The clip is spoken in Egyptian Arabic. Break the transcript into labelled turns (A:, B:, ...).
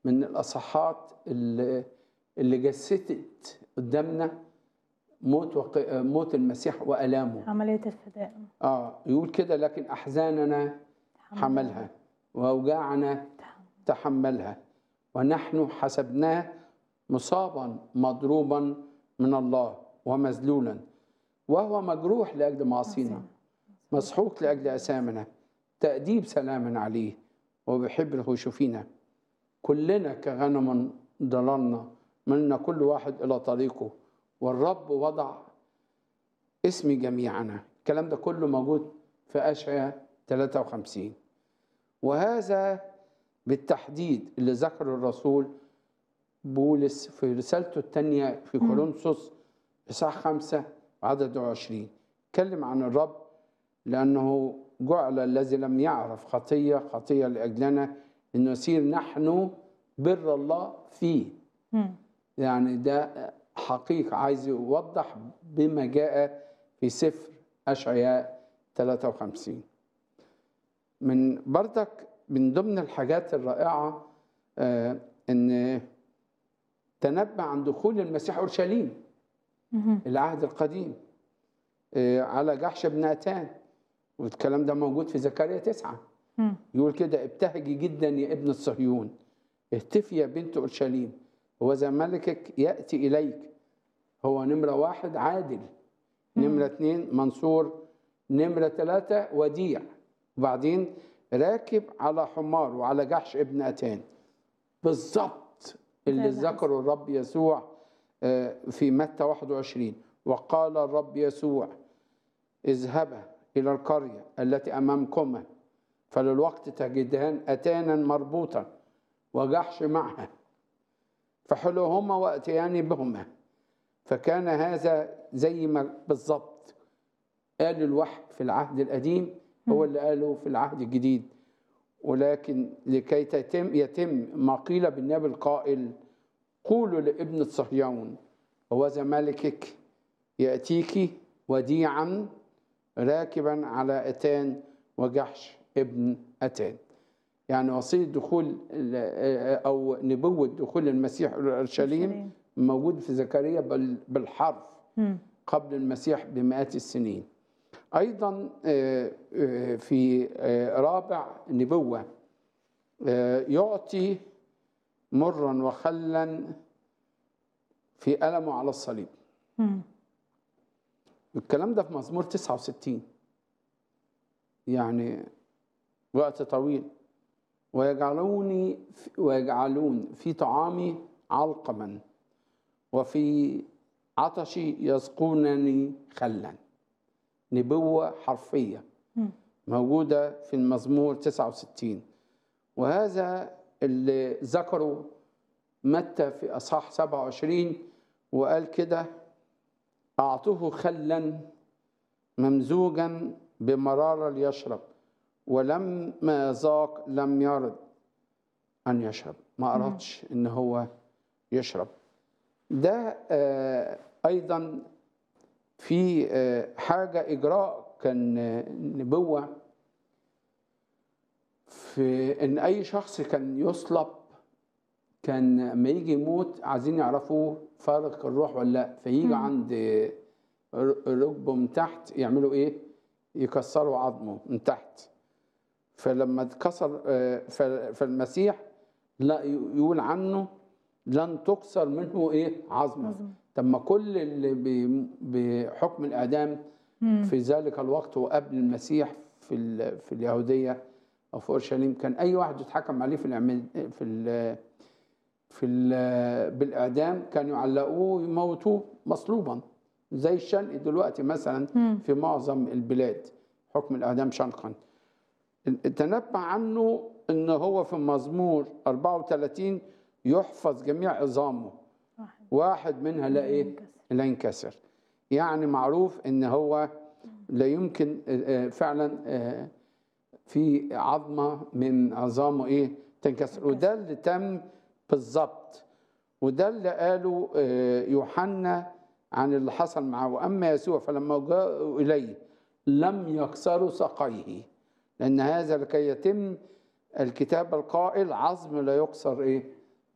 A: من الاصحات اللي, اللي جسدت قدامنا موت وق... موت المسيح والامه
B: عملية الفداء
A: اه يقول كده لكن احزاننا حملها واوجاعنا تحملها ونحن حسبناه مصابا مضروبا من الله ومذلولا وهو مجروح لاجل معاصينا مسحوق لاجل اثامنا تاديب سلام عليه وبحبره شفينا كلنا كغنم ضللنا ملنا كل واحد الى طريقه والرب وضع اسم جميعنا الكلام ده كله موجود في اشعياء 53 وهذا بالتحديد اللي ذكره الرسول بولس في رسالته الثانية في كورنثوس إصحاح خمسة عدد عشرين اتكلم عن الرب لأنه جعل الذي لم يعرف خطية خطية لأجلنا إنه يصير نحن بر الله فيه
B: مم.
A: يعني ده حقيقة عايز يوضح بما جاء في سفر أشعياء 53 من بردك من ضمن الحاجات الرائعة آه، إن تنبأ عن دخول المسيح أورشليم
B: مهم.
A: العهد القديم آه، على جحش بن أتان والكلام ده موجود في زكريا تسعة
B: مم.
A: يقول كده ابتهجي جدا يا ابن الصهيون اهتفي يا بنت اورشليم وذا ملكك ياتي اليك هو نمره واحد عادل نمره اثنين منصور نمره ثلاثه وديع وبعدين راكب على حمار وعلى جحش ابن اتان بالظبط اللي
B: زي ما
A: ذكره الرب يسوع آه، في متى 21 وقال الرب يسوع اذهبا الى القريه التي امامكما فللوقت تجدان أتانا مربوطا وجحش معها فحلوهما وأتيان بهما فكان هذا زي ما بالظبط قال الوحي في العهد القديم هو اللي قاله في العهد الجديد ولكن لكي تتم يتم ما قيل بالنبي القائل قولوا لابن صهيون هوذا ملكك يأتيك وديعا راكبا على أتان وجحش ابن أتان يعني وصية دخول ال- أو نبوة دخول المسيح إلى أورشليم
B: أورشليم.
A: موجود في زكريا بال- بالحرف
B: مم.
A: قبل المسيح بمئات السنين أيضا آه، آه، في آه، رابع نبوة آه، يعطي مرا وخلا في ألمه على الصليب
B: مم.
A: الكلام ده في مزمور 69 يعني وقت طويل ويجعلوني ويجعلون في طعامي علقما وفي عطشي يسقونني خلا نبوة حرفية
B: مم.
A: موجودة في المزمور 69 وهذا اللي ذكره متى في أصحاح 27 وقال كده أعطوه خلا ممزوجا بمرارة ليشرب ولما ذاق لم يرد أن يشرب ما أردش إن هو يشرب ده آه، أيضا في آه، حاجة إجراء كان آه، نبوة في إن أي شخص كان يصلب كان لما يجي يموت عايزين يعرفوه فارق الروح ولا لا فيجي عند ر- ركبه من تحت يعملوا ايه يكسروا عظمه من تحت فلما اتكسر آه، ف- فالمسيح لا ي- يقول عنه لن تكسر منه ايه عظمه
B: عظمة.
A: طب ما كل اللي ب- بحكم الاعدام
B: مم.
A: في ذلك الوقت وقبل المسيح في ال- في اليهوديه او في اورشليم كان اي واحد يتحكم عليه في العمل في ال في ال بالاعدام كانوا يعلقوه يموتوه مصلوبا زي الشنق دلوقتي مثلا
B: مم.
A: في معظم البلاد حكم الاعدام شنقا تنبأ عنه ان هو في مزمور 34 يحفظ جميع عظامه
B: واحد.
A: واحد منها لا ايه
B: ينكسر.
A: لا ينكسر يعني معروف ان هو لا يمكن آه، آه، فعلا آه، في عظمه من عظامه ايه تنكسر وده اللي تم بالظبط وده اللي قاله آه، يوحنا عن اللي حصل معه واما يسوع فلما جاءوا اليه لم يكسروا ساقيه لان هذا لكي يتم الكتاب القائل عظم لا يكسر ايه